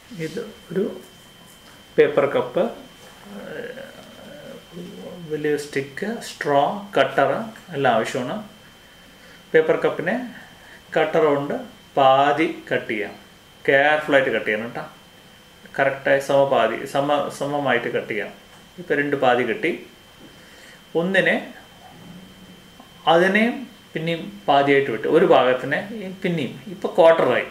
ഇത് ഒരു paper cup വലിയ സ്റ്റിക്ക് സ്ട്രോ കട്ടർ എല്ലാം ആവശ്യമാണ് പേപ്പർ കപ്പിനെ കട്ടർ കൊണ്ട് പാതി കട്ട് ചെയ്യാം കെയർഫുള്ളായിട്ട് കട്ട് ചെയ്യണം കേട്ടോ കറക്റ്റായി സമപാതി സമ സമമായിട്ട് കട്ട് ചെയ്യാം ഇപ്പോൾ രണ്ട് പാതി കെട്ടി ഒന്നിനെ അതിനെയും പിന്നെയും പാതിയായിട്ട് വിട്ടു ഒരു ഭാഗത്തിനെ പിന്നെയും ഇപ്പോൾ ക്വാർട്ടറായി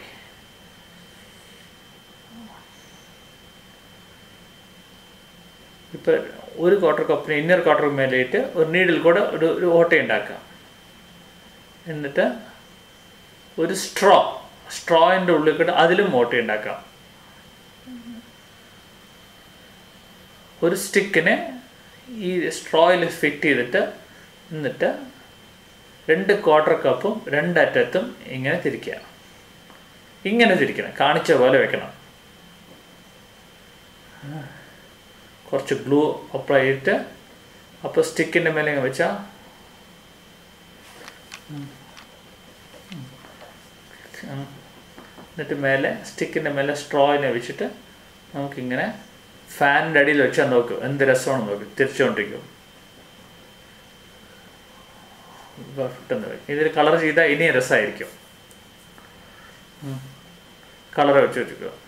ഇപ്പോൾ ഒരു ക്വാർട്ടർ കപ്പിന് ഇന്നർ ക്വാർട്ടർ മേലേറ്റ് ഒരു നീഡിൽ കൂടെ ഒരു ഒരു ഓട്ട ഉണ്ടാക്കാം എന്നിട്ട് ഒരു സ്ട്രോ സ്ട്രോയിൻ്റെ ഉള്ളിൽ കൂടെ അതിലും ഓട്ട ഉണ്ടാക്കാം ഒരു സ്റ്റിക്കിനെ ഈ സ്ട്രോയിൽ ഫിറ്റ് ചെയ്തിട്ട് എന്നിട്ട് രണ്ട് ക്വാർട്ടർ കപ്പും രണ്ടറ്റത്തും ഇങ്ങനെ തിരിക്കുക ഇങ്ങനെ തിരിക്കണം കാണിച്ച പോലെ വെക്കണം കുറച്ച് ഗ്ലൂ അപ്ലൈ ചെയ്തിട്ട് അപ്പോൾ സ്റ്റിക്കിൻ്റെ മേലെ ഇങ്ങനെ വെച്ചാൽ എന്നിട്ട് മേലെ സ്റ്റിക്കിൻ്റെ മേലെ സ്ട്രോയിനെ വെച്ചിട്ട് നമുക്കിങ്ങനെ ഫാനിൻ്റെ അടിയിൽ വെച്ചാൽ നോക്കും എന്ത് രസമാണെന്ന് നോക്കും തിരിച്ചുകൊണ്ടിരിക്കും പെട്ടെന്ന് ഇതിൽ കളർ ചെയ്താൽ ഇനിയും രസമായിരിക്കും കളർ വെച്ച് വെച്ചിരിക്കുക